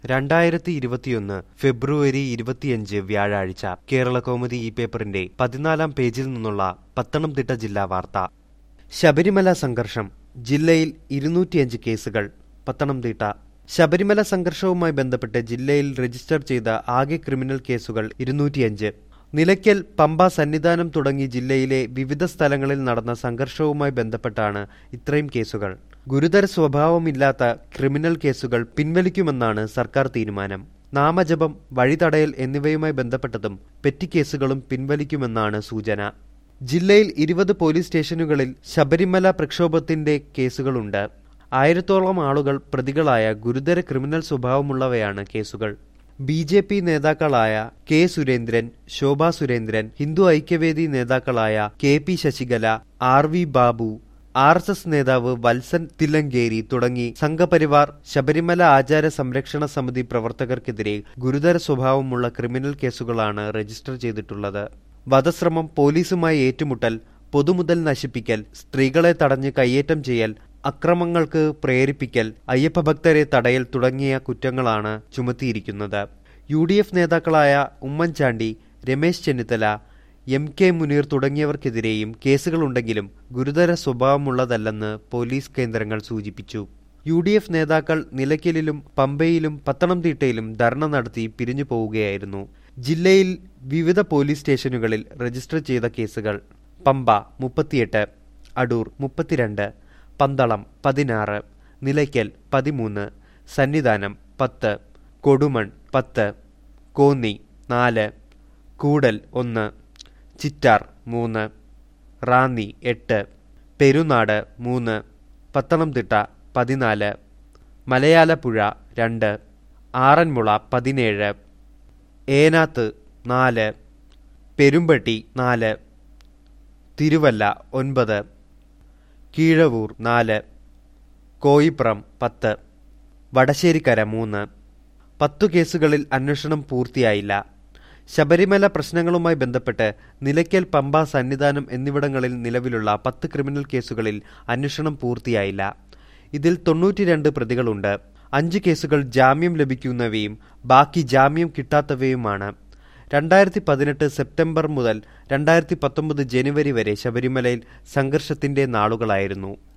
രണ്ടായിരത്തി ഇരുപത്തിയൊന്ന് ഫെബ്രുവരി ഇരുപത്തിയഞ്ച് വ്യാഴാഴ്ച കേരള കൗമുദി ഈ പേപ്പറിന്റെ പതിനാലാം പേജിൽ നിന്നുള്ള പത്തനംതിട്ട ജില്ലാ വാർത്ത ശബരിമല സംഘർഷം ജില്ലയിൽ ഇരുന്നൂറ്റിയഞ്ച് കേസുകൾ പത്തനംതിട്ട ശബരിമല സംഘർഷവുമായി ബന്ധപ്പെട്ട് ജില്ലയിൽ രജിസ്റ്റർ ചെയ്ത ആകെ ക്രിമിനൽ കേസുകൾ ഇരുന്നൂറ്റിയഞ്ച് നിലയ്ക്കൽ പമ്പ സന്നിധാനം തുടങ്ങി ജില്ലയിലെ വിവിധ സ്ഥലങ്ങളിൽ നടന്ന സംഘർഷവുമായി ബന്ധപ്പെട്ടാണ് ഇത്രയും കേസുകൾ ഗുരുതര സ്വഭാവമില്ലാത്ത ക്രിമിനൽ കേസുകൾ പിൻവലിക്കുമെന്നാണ് സർക്കാർ തീരുമാനം നാമജപം വഴിതടയൽ എന്നിവയുമായി ബന്ധപ്പെട്ടതും പെറ്റി കേസുകളും പിൻവലിക്കുമെന്നാണ് സൂചന ജില്ലയിൽ ഇരുപത് പോലീസ് സ്റ്റേഷനുകളിൽ ശബരിമല പ്രക്ഷോഭത്തിന്റെ കേസുകളുണ്ട് ആയിരത്തോളം ആളുകൾ പ്രതികളായ ഗുരുതര ക്രിമിനൽ സ്വഭാവമുള്ളവയാണ് കേസുകൾ ബി ജെ പി നേതാക്കളായ കെ സുരേന്ദ്രൻ ശോഭാ സുരേന്ദ്രൻ ഹിന്ദു ഐക്യവേദി നേതാക്കളായ K P Sasikala R V Babu R S S നേതാവ് വത്സൻ തില്ലങ്കേരി തുടങ്ങി സംഘപരിവാർ ശബരിമല ആചാര സംരക്ഷണ സമിതി പ്രവർത്തകർക്കെതിരെ ഗുരുതര സ്വഭാവമുള്ള ക്രിമിനൽ കേസുകളാണ് രജിസ്റ്റർ ചെയ്തിട്ടുള്ളത് വധശ്രമം പോലീസുമായി ഏറ്റുമുട്ടൽ പൊതുമുതൽ നശിപ്പിക്കൽ സ്ത്രീകളെ തടഞ്ഞ് കയ്യേറ്റം ചെയ്യൽ അക്രമങ്ങൾക്ക് പ്രേരിപ്പിക്കൽ അയ്യപ്പ ഭക്തരെ തടയൽ തുടങ്ങിയ കുറ്റങ്ങളാണ് ചുമത്തിയിരിക്കുന്നത് യു ഡി എഫ് നേതാക്കളായ ഉമ്മൻചാണ്ടി രമേശ് ചെന്നിത്തല എം കെ മുനീർ തുടങ്ങിയവർക്കെതിരെയും കേസുകളുണ്ടെങ്കിലും ഗുരുതര സ്വഭാവമുള്ളതല്ലെന്ന് പോലീസ് കേന്ദ്രങ്ങൾ സൂചിപ്പിച്ചു യു ഡി എഫ് നേതാക്കൾ നിലയ്ക്കലിലും പമ്പയിലും പത്തനംതിട്ടയിലും ധർണ നടത്തി പിരിഞ്ഞു പോവുകയായിരുന്നു ജില്ലയിൽ വിവിധ പോലീസ് സ്റ്റേഷനുകളിൽ രജിസ്റ്റർ ചെയ്ത കേസുകൾ പമ്പ മുപ്പത്തിയെട്ട് അടൂർ മുപ്പത്തിരണ്ട് പന്തളം പതിനാറ് നിലയ്ക്കൽ പതിമൂന്ന് സന്നിധാനം പത്ത് കൊടുമൺ പത്ത് കോന്നി നാല് കൂടൽ ഒന്ന് ചിറ്റാർ മൂന്ന് റാന്നി എട്ട് പെരുനാട് മൂന്ന് പത്തനംതിട്ട പതിനാല് മലയാലപ്പുഴ രണ്ട് ആറന്മുള പതിനേഴ് ഏനാത്ത് നാല് പെരുമ്പട്ടി നാല് തിരുവല്ല ഒൻപത് കീഴവൂർ നാല് കോയിപ്രം പത്ത് വടശ്ശേരിക്കര മൂന്ന് പത്തു കേസുകളിൽ അന്വേഷണം പൂർത്തിയായില്ല ശബരിമല പ്രശ്നങ്ങളുമായി ബന്ധപ്പെട്ട് നിലയ്ക്കൽ പമ്പ സന്നിധാനം എന്നിവിടങ്ങളിൽ നിലവിലുള്ള പത്ത് ക്രിമിനൽ കേസുകളിൽ അന്വേഷണം പൂർത്തിയായില്ല ഇതിൽ തൊണ്ണൂറ്റിരണ്ട് പ്രതികളുണ്ട് അഞ്ച് കേസുകൾ ജാമ്യം ലഭിക്കുന്നവയും ബാക്കി ജാമ്യം കിട്ടാത്തവയുമാണ് രണ്ടായിരത്തി പതിനെട്ട് സെപ്റ്റംബർ മുതൽ രണ്ടായിരത്തി പത്തൊമ്പത് ജനുവരി വരെ ശബരിമലയിൽ സംഘർഷത്തിന്റെ നാളുകളായിരുന്നു